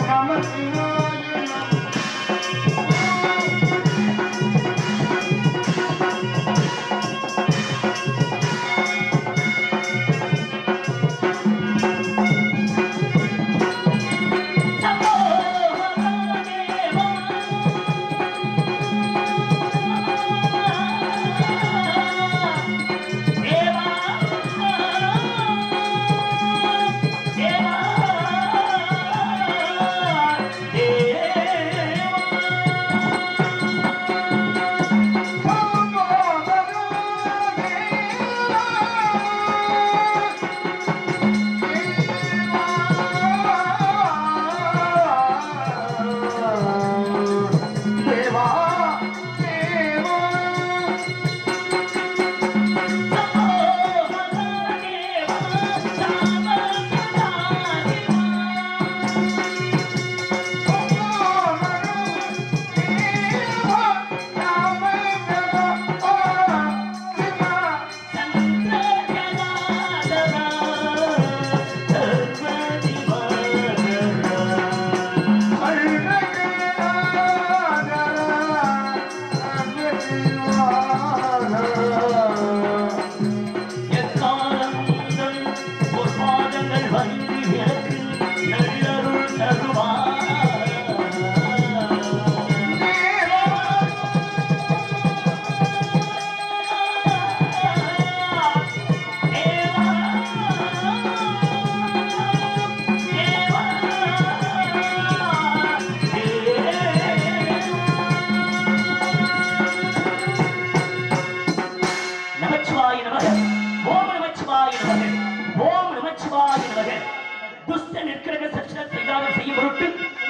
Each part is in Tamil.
நமச்சிவாய நமக ஓம் நமச்சிவாய நமக ஓம் நமச்சிவாய நமக துஷ்ட நிற்கிற சட்ச செய்யாமல் செய்யும் பொருட்டு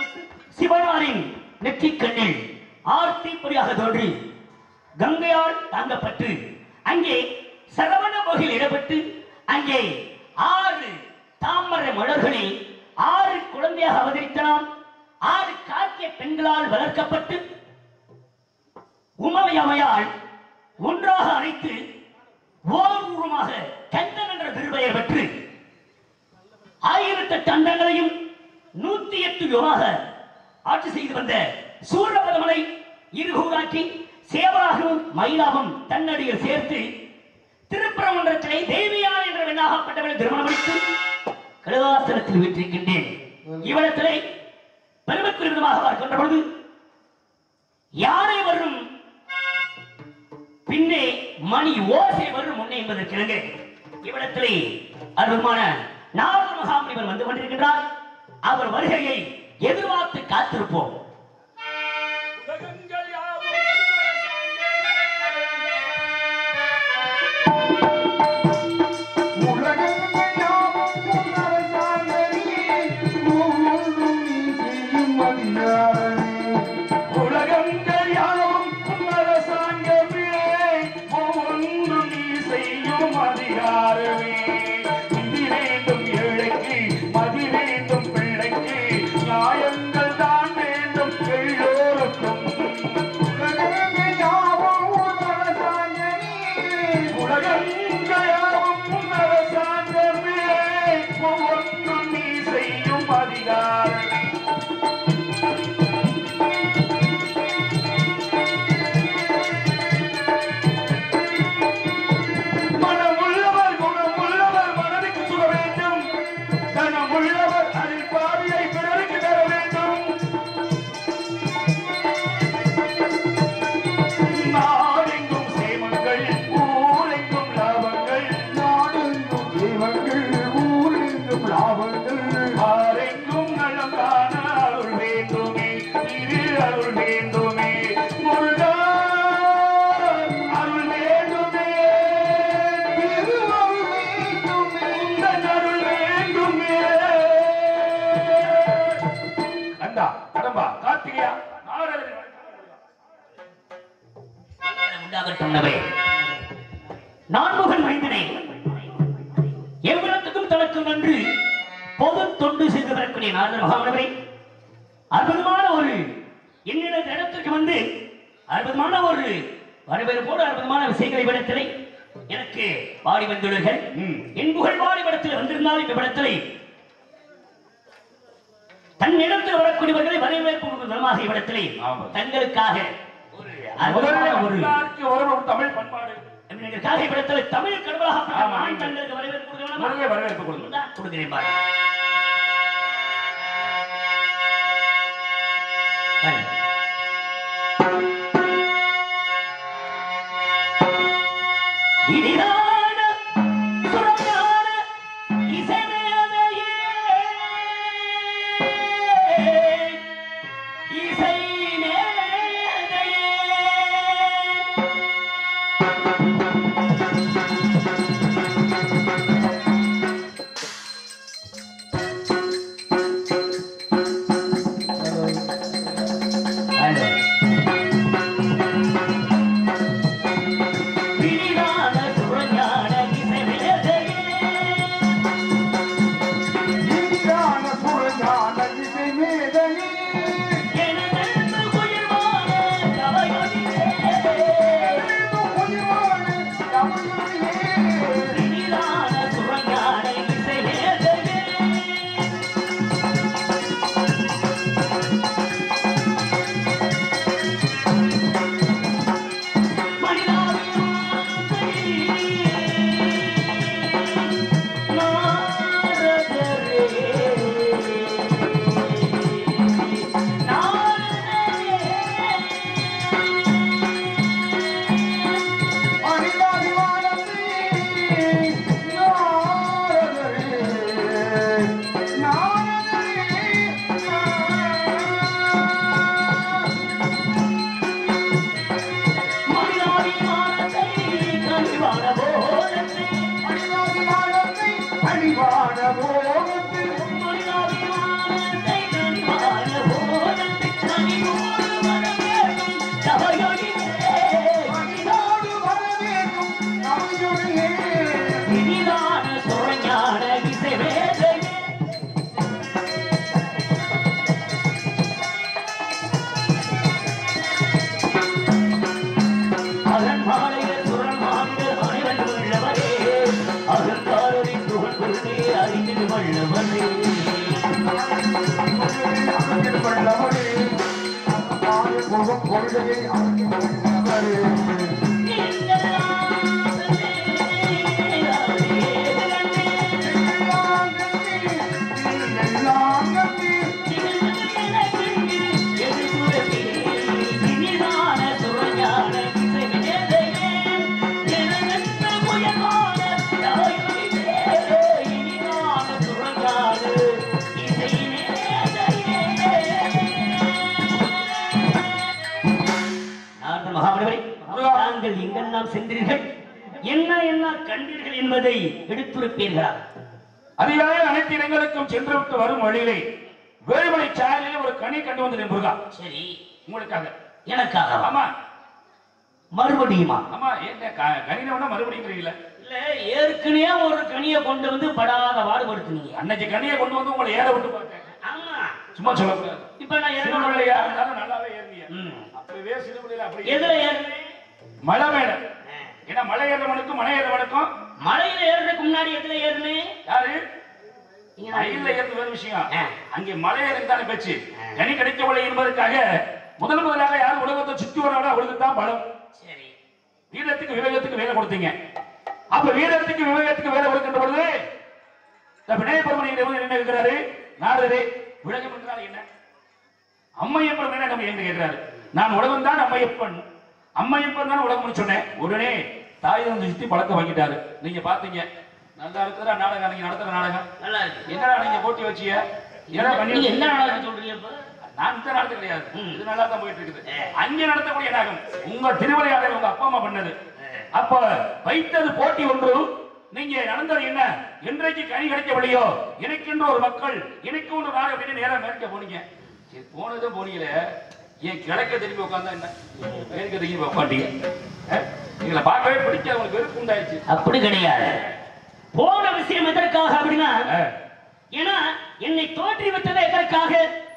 சிவனாரின் நெற்றிக் கண்ணில் ஆர்த்தி பொறியாக தோன்றி கங்கையால் தாங்கப்பட்டு அங்கே சரவண போகில் இடப்பட்டு அங்கே ஆறு தாமரை மலர்களில் ஆறு குழந்தையாக அவதரித்தனாம் ஆறு காக்கிய பெண்களால் வளர்க்கப்பட்டு உமமையமையால் ஒன்றாக அழைத்து ஓர் உருவமாக கந்தன் என்ற திருப்பெயர் பெற்று ஆயிரத்தெட்டு அண்டங்களையும் நூத்தி எட்டு யுகமாக ஆட்சி செய்து வந்த சூரபதமலை இருகூராக்கி சேவராகவும் மயிலாகவும் தன்னடியில் சேர்த்து திருப்பரமன்றத்திலே தேவியார் என்ற வெண்ணாகப்பட்டவளை திருமணம் முடித்து கழுவாசனத்தில் வீற்றிருக்கின்றேன் இவளத்திலே பெருமைக்குரிய விதமாக பார்க்கின்ற பொழுது யாரை வரும் பின்னே மணி ஓசை வரும் முன்னே என்பதற்கு இணங்க இவ்விடத்திலே அற்புதமான நாரத மகாமுனிவர் வந்து கொண்டிருக்கின்றார் அவர் வருகையை எதிர்பார்த்து காத்திருப்போம் உலகங்கள் யாவும் உலகங்கள் யாவும் அரசாங்கமே ஒவ்வொன்றும் நீ செய்யும் அதிகாரமே நிதி வேண்டும் ஏழைக்கு மதி வேண்டும் பிள்ளைக்கு நியாயங்கள் தான் வேண்டும் எல்லோருக்கும் உலகங்கள் யாவும் அரசாங்கமே ஒவ்வொன்றும் நீ செய்யும் அதிகாரமே மனமுள்ளவர் குணமுள்ளவர் மனதுக்கு சுக வேண்டும் தனமுள்ளவர் அதில் பாதியை பிறருக்கு தர வேண்டும் நாடெங்கும் சேமங்கள் ஊரெங்கும் லாபங்கள் ஆரெங்கும் நலம் காண அருள் வேண்டுமே இது அருள் வேண்டுமே முருகா அருள் வேண்டுமே உந்தன் அருள் வேண்டுமே கண்டா கடம்பா கார்த்திகையா நாரதன் உண்டாகட்டும்னவே நான்முகன் மைந்தனே எவ்விடத்துக்கும் தனக்கு நன்று பொது தொண்டு செய்து வரக்கூடிய நாரத மகாமனவரை அற்புதமான ஒரு என்னிட இடத்திற்கு வந்து அற்புதமான ஒரு வரவேற்போடு அற்புதமான விஷயங்களை விடத்திலே எனக்கு பாடி வந்துள்ளீர்கள் ம். என் புகழ் பாடி படத்தில் வந்திருந்தால் இந்த படத்திலே தன் இடத்தில் வரக்கூடிய வரக்கூடியவர்களை வரவேற்பு கொடுக்கும் விதமாக இவ்விடத்திலே ஆமா. தங்களுக்காக ஒரு முதல்ல அற்புதமான ஒரு வரலாறுக்கு வரும் ஒரு தமிழ் பண்பாடு எங்களுக்காக இவ்விடத்திலே தமிழ் கடவுளாக ஆமா. நான் தங்களுக்கு வரவேற்பு கொடுக்க வேண்டுமா? முதல்ல வரவேற்பு கொடுங்க இந்தா, கொடுக்கிறேன் பாரு. பாரு. இனிதான சுரமான இசைமேதையே, இசை மேதையே. Hello. விழிவான சுரஞான இசைமேதையே. இனிதான புறஞான இசை மேதையே. எனதென்று உயிர்வான கவயொலியே. உயிர்வாழ தமிழிலே. விழிவான சுரஞான இசைமேதையே. அணிலாதிவானத்தே, நாரதரே, நாரதரே, அணிலாதிவானத்தை அணிவான போகத்து அணிலாடு வரவேற்கும் தமிழொழியே. அதன் மாலையில் சுரன் மாநில அனைவரும் உள்ளவரே அகங்காரரின் புகழ் கொண்டே அறிந்து வல்லவரே அகத்தில் வல்லவரே, அகத்தாய முகம் கொள்கையை அகத்தில் வல்லவரே. எல்லாம் கட்டி, எல்லாம் கட்டி, தாங்கள் எங்கெல்லாம் சென்றீர்கள் என்ன என்ன கண்டீர்கள் என்பதை எடுத்துரைப்பீர்களா அதிகாலை அனைத்து இடங்களுக்கும் சென்று விட்டு வரும் வழியிலே வேறுமலை சாலையிலே ஒரு கனி கண்டு வந்து முருகா சரி உங்களுக்காக எனக்காக ஆமா மறுபடியுமா ஆமா என்ன க- கனின வேணா மறுபடிங்கிறீங்களா இல்ல ஏற்கனவே ஒரு கனியை கொண்டு வந்து படாத பாடுபடுத்துனீங்க அன்னைக்கு கனியை கொண்டு வந்து உங்களை ஏற விட்டு பார்த்தேன் ஆமா சும்மா சொல்லக்கூடாது இப்ப நான் சிறு இறங்கணும் பிள்ளையா இருந்தாலும் நல்லாவே ஏறினீங்க ம். அப்பவே சிறு பிள்ளையில அப்படி எதுல ஏறினேன் மலை மேல ஏன்னா மலை ஏறவனுக்கும் மலை ஏறவனுக்கும் மலையில ஏறுறதுக்கு முன்னாடி எதுல ஏறினேன் யாரு இங்க நான் மயில ஏறது வேறு விஷயம் ஆ. அங்கே மலை ஏறந்தான பேச்சு ஆ. கனி கிடைக்கவில்லை என்பதற்காக முதல் முதலாக யார் உலகத்தை சுத்தி வராங்களோ அவளுக்கு தான் பலம் சரி வீரத்துக்கு விவேகத்துக்கு வேலை கொடுத்தீங்க அப்ப வீரத்துக்கு விவேகத்துக்கு வேலை கொடுக்கின்ற பொழுது இந்த விநாயக பெருமனை வந்து என்ன கேட்கிறாரு நாரதரே விலகம் என்றால் என்ன அம்மையப்பன் என்ன நம்ம என்ன கேட்கிறாரு நான் உலகம் தான் அம்மையப்பன் அம்மையப்பன் தான் உலகம்னு சொன்னேன் உடனே தாய் வந்து சுத்தி பழக்க வாங்கிட்டாரு நீங்க பாத்தீங்க நல்லா இருக்கிற நாடகம் நீங்க நடத்துற நாடகம் நல்லா இருக்கு என்னடா நீங்க போட்டி வச்சீங்க ஏன்னா நீங்க பண்ணி என்ன நாடகம் சொல்றீங்க இப்ப நான் இந்த நடத்த கிடையாது ம். இது நல்லா தான் போயிட்டு இருக்குது ஆ. அங்கே நடத்தக்கூடிய நாகம் உங்க திருவிளையாடல் உங்க அப்பா அம்மா பண்ணது அப்ப வைத்தது போட்டி ஒன்று நீங்க நடந்தது என்ன என்றைக்கு கனி கிடைக்கவில்லையோ எனக்கென்று ஒரு மக்கள் எனக்கு ஒரு நாடு அப்படின்னு நேரம் அமெரிக்கா போனீங்க சரி போனதும் போனீங்களே ஏன் கிழக்க திரும்பி உட்காந்தா என்ன மேற்க திரும்பி உட்காந்தீங்க எங்களை பார்க்கவே பிடிக்காது உங்களுக்கு வெறுப்பு உண்டாயிடுச்சு அப்படி கிடையாது போன விஷயம் எதற்காக அப்படின்னா ஆ. ஏன்னா என்னை தோற்றுவித்தது எதற்காக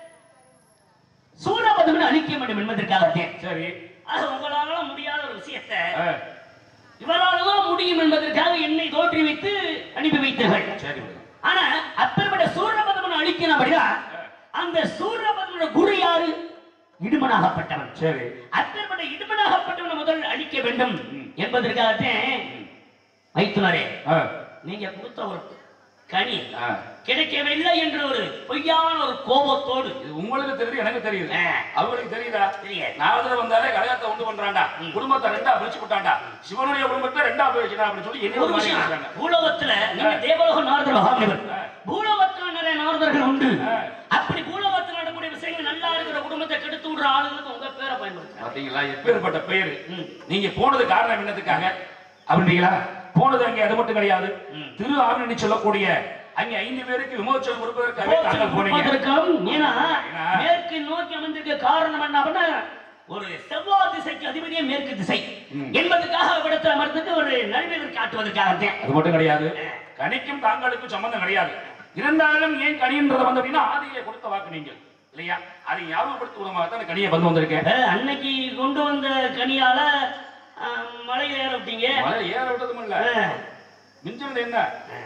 சூரபதுமன் அழிக்க வேண்டும் என்பதற்காகத்தே சரி ஆக உங்களால முடியாத ஒரு விஷயத்தை ஆ. இவரால்தான் முடியும் என்பதற்காக என்னை தோற்றுவித்து அனுப்பி வைத்தீர்கள் சரி ஆனா அப்பேற்பட்ட சூரபதமன் அழிக்கணும் அப்படின்னா அந்த சூரபதமனுடைய அவனோட குரு யாரு இடுமனாகப்பட்டவன் சரி அப்பேற்பட்ட இடுமனாகப்பட்டவனை முதல் அழிக்க வேண்டும் என்பதற்காகத்தான் மைத்துனரே ஆ, நீங்க கொடுத்த ஒரு கனி ஆ. கிடைக்கவில்லை என்ற ஒரு பொய்யான ஒரு கோபத்தோடு இது உங்களுக்கு தெரியுது எனக்கு தெரியுது ஆ. அவங்களுக்கு தெரியுதா தெரியாது. நாரதர் வந்தாலே கலையத்தை உண்டு பண்றான்டா குடும்பத்தை ரெண்டா பிரிச்சு போட்டான்டா சிவனுடைய குடும்பத்தை ரெண்டா பிரிச்சுடா அப்படின்னு சொல்லி என்ன ஒரு ஒரு மாதிரி விஷயம் பேசுறாங்க. பூலோகத்துல நீங்க தேவலோக நாரதர் மகாமனிவர் ஆ. பூலோகத்துல நிறைய நாரதர்கள் உண்டு ஆ. அப்படி பூலோகத்துல நடக்கக்கூடிய விஷயங்கள் நல்லா இருக்கிற குடும்பத்தை கெடுத்து விடுற ஆளுங்களுக்கு உங்க பேரை பயன்படுத்துறாங்க பாத்தீங்களா எப்பேற்பட்ட பெயர் ம். நீங்க போனது காரணம் என்னதுக்காக அப்படிங்களா போனது அங்கே அது மட்டும் கிடையாது ம். திரு ஆவணி சொல்லக்கூடிய அங்கே ஐந்து பேருக்கு விமோச்சனம் கொடுப்பதற்காக தாங்கள் போனீங்க கொடுப்பதற்கும் ஏன்னா ஏன்னா? மேற்கு நோக்கி அமர்ந்திருக்க காரணம் என்ன அப்படின்னா ஒரு செவ்வாய் திசைக்கு அதிபதியே மேற்கு திசை ம். என்பதற்காக விடத்தில் அமர்ந்துட்டு ஒரு நல்விதர் காட்டுவதற்காகத்தான் அது மட்டும் கிடையாது கனிக்கும் தாங்களுக்கும் சம்பந்தம் கிடையாது இருந்தாலும் ஏன் கனின்றது வந்து அப்படின்னா ஆதியை கொடுத்த வாக்கு நீங்கள் இல்லையா அதை ஞாபகப்படுத்த விதமாக தான் கனியை வந்து வந்திருக்கேன் அஹ், அன்னைக்கு கொண்டு வந்த கனியால அஹ், மலையில ஏற விட்டீங்க மழை ஏற விட்டதும் இல்ல அஹ், மிஞ்சினது என்ன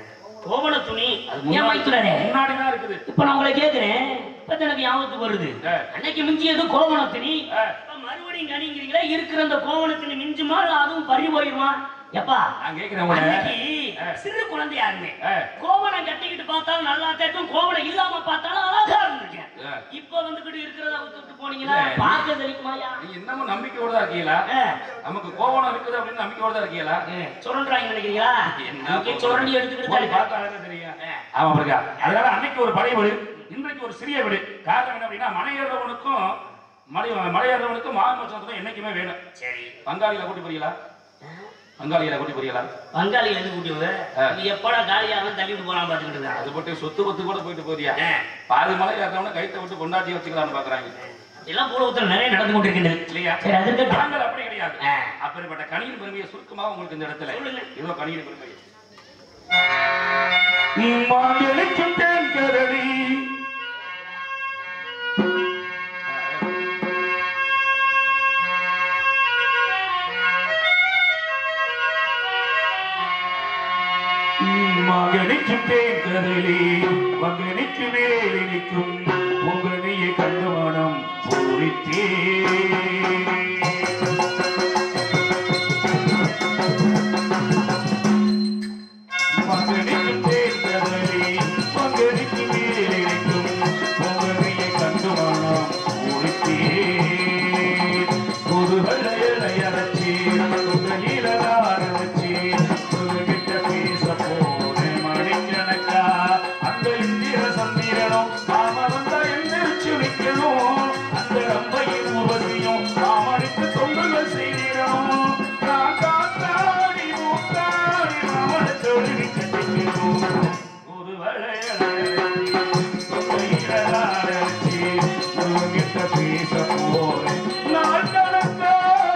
கோவண துணி அது ஏன் முன்னாடி மைத்துனரே முன்னாடி தான் இருக்குது இப்ப நான் உங்களை கேக்குறேன் இப்ப எனக்கு ஞாபகத்துக்கு வருது ஆ. அன்னைக்கு மிஞ்சியது கோவண துணி ஆ. இப்ப மறுபடியும் கனிங்கிறீங்களா இருக்கிற அந்த கோவண துணி மிஞ்சுமா இல்ல அதுவும் பறி போயிருமா எப்பா நான் கேட்கிறேன் உங்களை அன்னைக்கு ஆ. சிறு குழந்தையா இருந்தேன் ஆ. கோவணம் கட்டிக்கிட்டு பார்த்தாலும் நல்லா தேட்டும் கோவணம் இல்லாம பார்த்தாலும் அழகா இருந்திருக்கேன் ஆ. இப்ப வந்துகிட்டு இருக்கிறத விட்டுட்டு போனீங்களா இல்ல. பார்க்க தெரியுமாயா நீங்க இன்னமும் நம்பிக்கையோட தான் இருக்கீங்களா ஆ. நமக்கு கோவணம் இருக்குது அப்படின்னு நம்பிக்கையோட தான் இருக்கீங்களா சுரண்டாங்க நினைக்கிறீங்களா என்ன இங்கே சுரண்டி எடுத்துக்கிட்டு போய் தான் பார்த்தா தானே தெரியும் ஆமா பாருங்க அதனால அன்னைக்கு ஒரு பழைய வீடு இன்றைக்கு ஒரு சிறிய வீடு காரணம் என்ன அப்படின்னா மலையேறவனுக்கும் மலை மலையேறவனுக்கும் மாமச்சத்துக்கும் என்னைக்குமே வேணும் சரி பங்காளியில கூட்டி போறீங்களா பங்காளியில கூட்டி போறீங்களா பங்காளி எது கூட்டி வர ஆ. நீ எப்படா காலியாக தள்ளிட்டு போலாம் பாத்துக்கிட்டு இருக்கான் அது போட்டு சொத்து பத்து கூட போயிட்டு போறியா ஆ. பாதி மலை ஏறவன கைத்தை விட்டு கொண்டாட்டி வச்சுக்கலாம்னு பாக்குறாங்க இதெல்லாம் பூலோகத்தில் நிறைய நடந்து கொண்டிருக்கின்றது இல்லையா சரி அதற்கு நாங்கள் அப்படி கிடையாது ஆ. அப்படிப்பட்ட கணியின் பெருமையை சுருக்கமாக உங்களுக்கு இந்த இடத்துல சொல்லுங்க. இதோ கணியின் பெருமை மாங்கலிக்கும் தேன் கரடி மகனிக்கும் தேன் கரடி மகனிக்கு மேலினிக்கும் உங்களையே கண்டு மனம் பூரித்தே மகனிக்கும் தேர்தலே மகனிக்கு மேலிருக்கும் மகனையை கண்டு மனம் உடுத்தே புதுகளையலை அரைச்சி புகையில ஆரம்பிச்சு புதுகிட்ட பேச போன மணிக்கணக்கா அந்த இந்திர சந்திரனும் தாமரம் தான் எந்திரிச்சு நிக்கணும் அந்த ரம்பையும் உபதியும் தாமரைக்கு தொண்டுகள் செய்திடணும் நான் காத்தாடி மூத்தாடி மாமனை தொழுவி கட்டிக்கணும் ஒரு வளையலை தொகையில ஆரம்பிச்சு புதுகிட்ட பேச போறேன் நாள் கணக்கா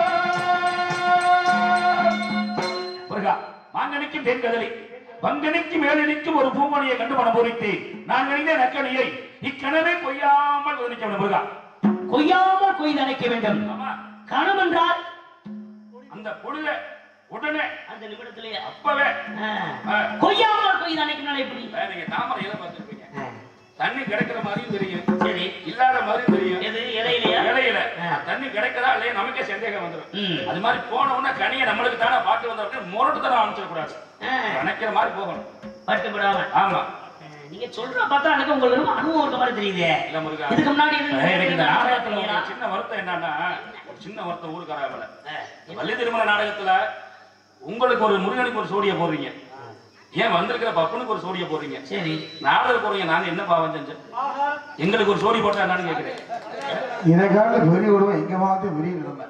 முருகா மாங்கனிக்கும் தென்கதலி பங்கனிக்கு மேலணிக்கும் ஒரு பூமணியை கண்டு மனம் பொறித்தேன் நான் நினைந்த நக்கணியை இக்கனவே பொய்யாமல் உதவிக்க முருகா கொய்யாமல் கொய்து அணைக்க வேண்டும் ஆமா கணம் என்றால் அந்த பொழுத உடனே அந்த நிமிடத்திலேயே அப்பவே ஆ. ஆ, கொய்யாமல் கொய்து அணைக்கணும் எப்படி ஆ, நீங்க தாமரையில பார்த்திருப்பீங்க ஆ. தண்ணி கிடைக்கிற மாதிரியும் தெரியும் சரி இல்லாத மாதிரியும் தெரியும் எது இலையிலையா இலையில ஆ. தண்ணி கிடைக்கிறதா இல்லையா நமக்கே சந்தேகம் வந்துடும் ம். அது மாதிரி போன உடனே கனியை நம்மளுக்கு தானே பாட்டு வந்த முரட்டுத்தனம் அனுப்பிச்சிடக்கூடாது ஆ. நினைக்கிற மாதிரி போகணும் பட்டுப்படாம ஆமா நீங்க சொல்ற பார்த்தா எனக்கு உங்களுக்கு ரொம்ப அனுபவம் இருக்க மாதிரி தெரியுது இல்ல முருகா இதுக்கு முன்னாடி இருந்து எனக்கு இந்த நாடகத்துல தெரியுங்களா? ஒரு சின்ன வருத்தம் என்னன்னா ஒரு சின்ன வருத்தம் ஊருக்காராமல ஆ. வள்ளி திருமண நாடகத்துல உங்களுக்கு ஒரு முருகனுக்கு ஒரு சோடியை போடுறீங்க ஏன் வந்திருக்கிற பப்பனுக்கு ஒரு சோடியை போடுறீங்க சரி நாடகம் போடுறீங்க நாங்க என்ன பாவம் செஞ்சோம் எங்களுக்கு ஒரு சோடி போட்டா என்னன்னு கேக்குறேன் எனக்காக வெறி விடுவோம் எங்க மாதிரி வெறி விடுவேன்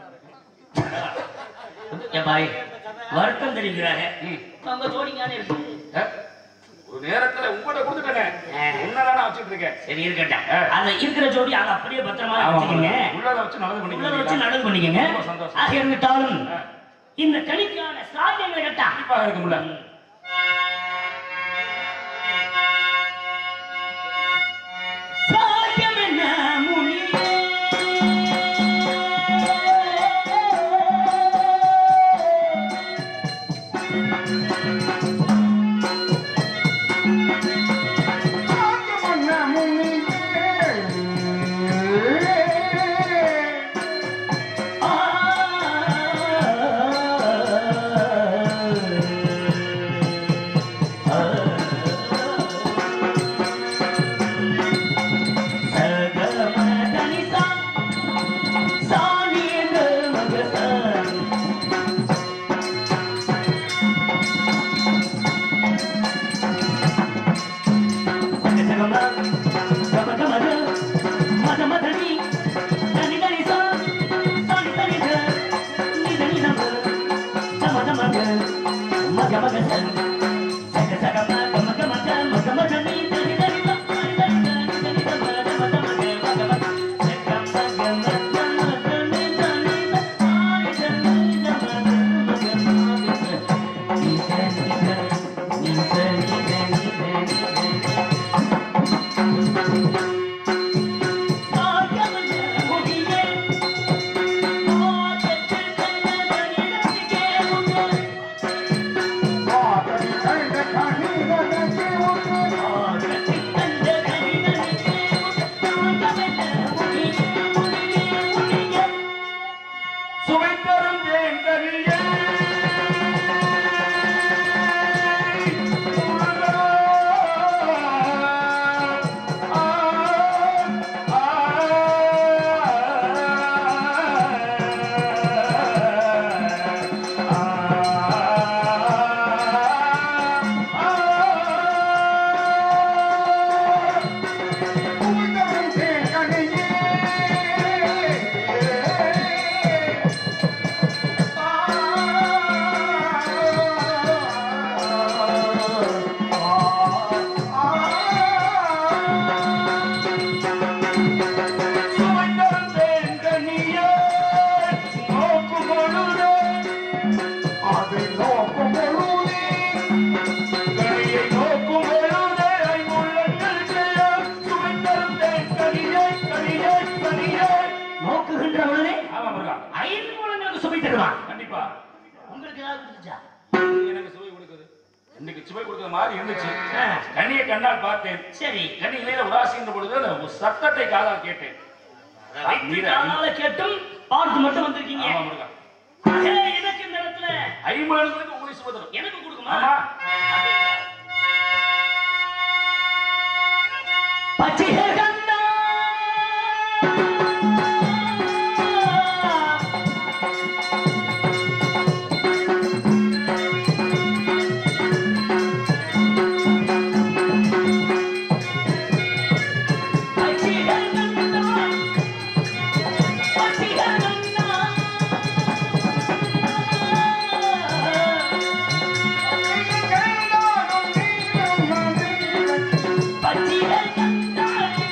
என் பாய் வருத்தம் தெரிவிக்கிறாங்க ம். உங்க ஜோடிங்கானே இருக்கு ஏ? ஒரு நேரத்துல உங்கள்கிட்ட கொடுத்துட்டேனே ஆ. உன்னதான் நான் வச்சுட்டு இருக்கேன் சரி இருக்கட்டும் ஆ. அந்த இருக்கிற ஜோடி அங்க அப்படியே பத்திரமா ஆமா, வச்சுக்கோங்க உள்ளத வச்சு நல்லது உள்ளத வச்சு பண்ணிக்கலாம் நடவு பண்ணிக்கங்க ரொம்ப சந்தோஷம். ஆக இருந்துட்டாலும் ஆ. இந்த கணிக்கான சாத்தியங்களை கேட்டா கண்டிப்பாக இருக்கும்ல சாத்தியம் என்ன முனியே காஞ்ச மண்ண முன்னிலே ஐந்து மூலங்களுக்கு சுவை தருவான் கண்டிப்பா உங்களுக்கு ஏதாவது கொடுத்துச்சா எனக்கு சுவை கொடுக்குது இன்னைக்கு சுவை கொடுக்குற மாதிரி இருந்துச்சு ஆ. கண்ணியை கண்ணால் பார்த்தேன் சரி கண்ணி இலையில உராசின்ற பொழுது அந்த ஒரு சத்தத்தை காதால் கேட்டேன் நீரா- காலால கேட்டும் பார்த்து மட்டும் வந்திருக்கீங்க ஆமா முருகா ஆக, எனக்கு இந்த இடத்துல ஐம்பது உங்களுக்கு சுவை தரும் எனக்கு கொடுக்குமா ஆமா பச்சைக கண்டா பச்சைக கண்டா பச்சைக கண்டா பச்சைக கண்டா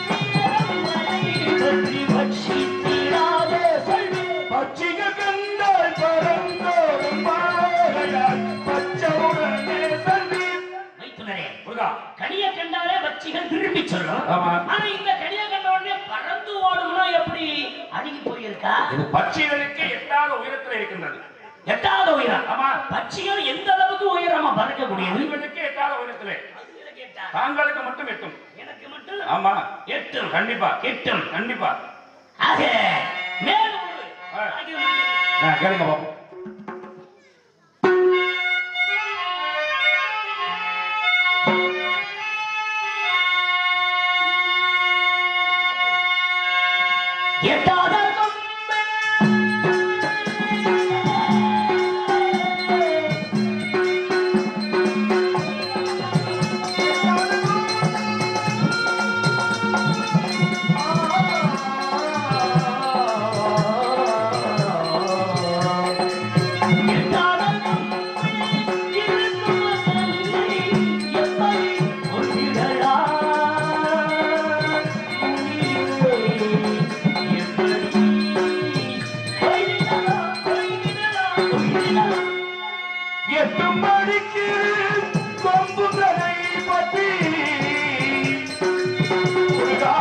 பற்றி பட்சித்திடாதே சொல்வே பச்சிக கண்டால் பறந்தோடும் பாறையால் பச்சவுடனே செல்வி வைத்துனரே முருகா கனிய கண்டாலே பட்சிகள் திரும்பி சொல்லும் ஆமா. ஆனா இந்த கனிய கண்ட உடனே பறந்து ஓடும்னா எப்படி அடங்கி போயிருக்கா இது பட்சிகளுக்கு எட்டாத உயரத்தில் இருக்கின்றது எட்டாவது உயரம் ஆமா பட்சிகள் எந்த அளவுக்கு உயரமா பறக்கக்கூடியது உங்களுக்கு எட்டாத உயரத்திலே அதுல கேட்டா, தாங்களுக்கு மட்டும் எட்டும் எனக்கு மட்டும் ஆமா எட்டும் கண்டிப்பா எட்டும் கண்டிப்பா ஆக மேலும் ஒரு ஆ. ஆகிய முடியாது. ஆ, கேளுங்க பாப்போம் எட்டாத கொம்பே. எட்டாத கொம்பே இருக்கும் தன்னை எப்படி கொள்கிறலாம்? எப்படி கொள்கிறலாம், கொள்கிறலாம், கொள்கிறலாம். எட்டு மணிக்கு கொம்புகளை பற்றி முருகா.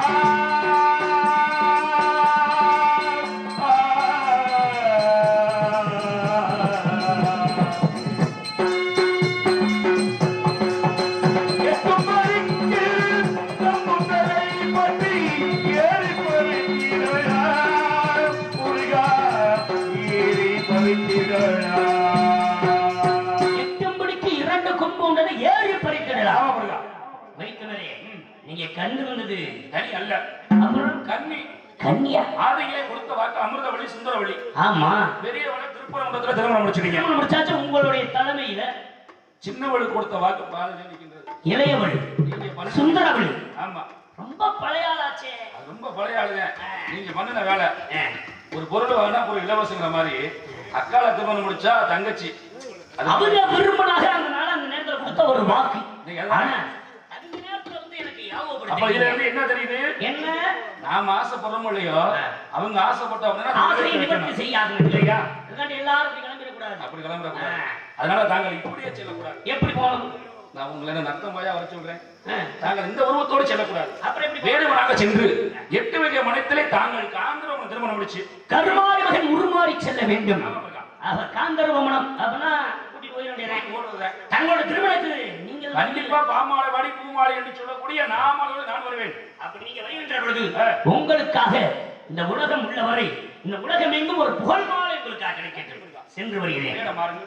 எட்டு மணிக்கு கொம்புகளை பற்றி ஏறி பறிக்கிறார் முருகா ஏறி பறிக்கிறார் எட்டும்படிக்கு இரண்டு கொம்பு உண்டது ஏழு பறித்திடலாம் ஆமா முருகா வைத்தவரே நீங்க கண்டு வந்தது தனி அல்ல அப்புறம் கன்னி கன்னியா ஆதியிலே கொடுத்த வாக்கு அமிர்தவழி சுந்தரவழி ஆமா பெரியவளை திருப்பரங்குன்றத்துல திருமணம் முடிச்சிட்டீங்க திருமணம் முடிச்சாச்சு உங்களுடைய தலைமையில சின்னவளுக்கு கொடுத்த வாக்கு பாதையிலே நிற்கின்றது இளையவள் நீங்க பண்ண சுந்தரவள் ஆமா ரொம்ப பழைய ஆளாச்சே அது ரொம்ப பழைய ஆளுங்க நீங்க பண்ணின வேலை ஆ. ஒரு பொருள் வாங்கினா ஒரு இலவசங்கிற மாதிரி அக்கால திருமணம் முடிச்சா தங்கச்சி அது அவங்க விரும்பினாக அந்த நாள் அந்த நேரத்துல கொடுத்த ஒரு வாக்கு நீங்க அதான் ஆனா அந்த நேரத்துல வந்து எனக்கு அப்ப இதுல ஞாபகப்படுத்தி இருந்து என்ன தெரியுது என்ன நாம ஆசைப்படுறோமோ இல்லையோ அவங்க ஆசைப்பட்ட அப்படின்னா ஆசையை நம்ம நிவர்த்தி வைக்கணும். செய்யாது இல்லையா அதுக்காண்டி எல்லாரும் இப்படி கிளம்பிடக்கூடாது அப்படி கிளம்புறக்கூடாது அதனால தாங்கள் இப்படியே செல்லக்கூடாது எப்படி போகணும் நான் உங்களை என்ன நர்த்தமாயா வர சொல்றேன் ஆ. தாங்கள் இந்த உருவத்தோடு செல்லக்கூடாது அப்புறம் எப்படி போகணும்? வேடுவனாக சென்று எட்டு வகை மனத்திலே தாங்கள் காந்திரவனை திருமணம் முடிச்சு கருமாரி மகன் உருமாறி செல்ல வேண்டும் ஆமாப்பா. அவர் காந்தர்வ மனம் அப்படின்னா கூட்டிட்டு போயிட வேண்டியது ஓடுவதே. தங்களோட திருமணத்துக்கு நீங்கள் கண்டிப்பா பாமாலை வாடி பூமாலை என்று சொல்லக்கூடிய நாமளோடு நான் வருவேன் அப்படி நீங்க வருகின்ற பொழுது உங்களுக்காக இந்த உலகம் உள்ளவரை இந்த உலகம் எங்கும் ஒரு புகழ் மாலை உங்களுக்காக கிடைக்கட்டும் சென்று வருகிறேன் மேடம் மாறுங்க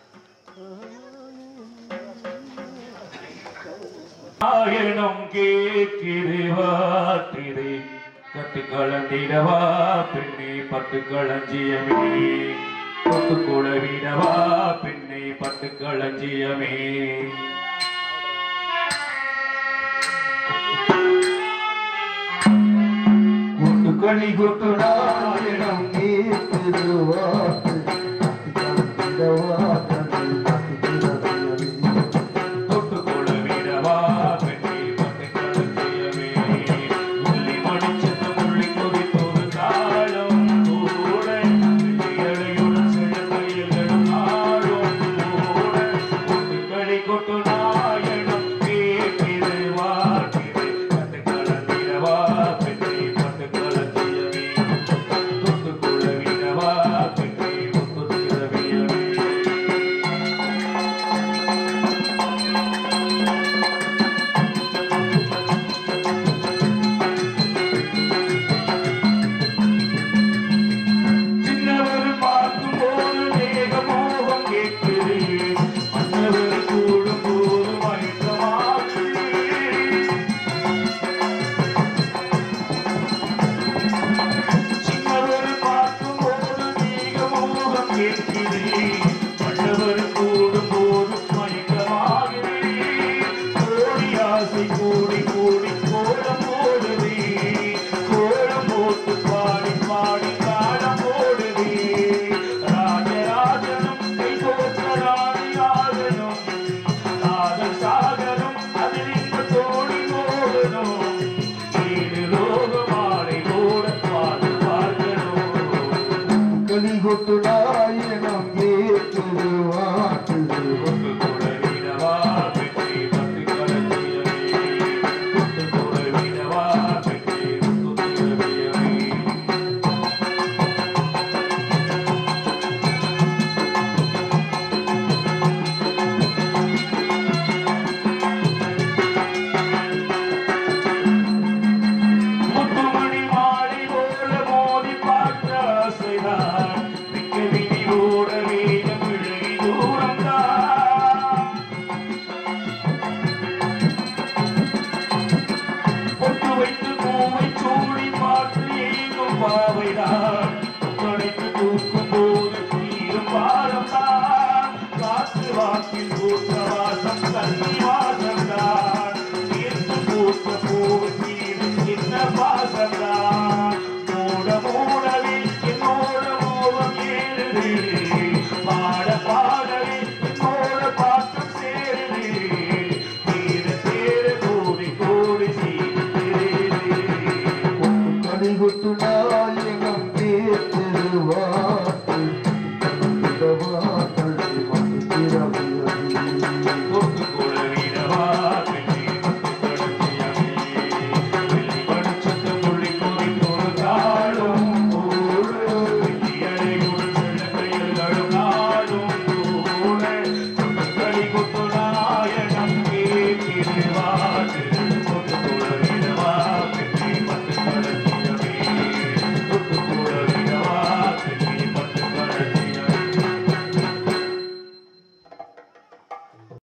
ஆயிரம் கேட்கிறவா திரை கட்டு கலந்திடவா பெண்ணை பட்டு களஞ்சியமே பட்டு குழவிடவா பெண்ணை பட்டு களஞ்சியமே கொட்டு கனி கொட்டு நாயிடம் நீக்குது வாக்கு இந்த வாக்கனை தொட்டு குழவிடவா பெண்ணை பட்டு களஞ்சியமே உள்ளி மடிச்சது முள்ளி கொதித்தொரு தாளம் கூட வெள்ளியலையுடன் செழுமையிலும் ஆடும் கூட கொட்டு களி கொட்டு நாயனம் கேட்கிது வாக்கிது பட்டு களந்திடவா பெண்ணை பட்டு களஞ்சியமே தொட்டு குழவிடவா பாவைதான் உடைத்து தூக்கும் போது தீரும் பாரம்தான் காற்று வாக்கில் பூத்த வாசம் கல்வி வாசம்தான் தீர்த்து பூத்த பூவில் சின்ன பாசம்தான் மூட மூடவே என்னோட மோகம் ஏறுது பாட பாடவே என்னோட பாட்டம் சேருது தேரு தேரு கோடி கோடி சீரு கடி கொட்டு நாள்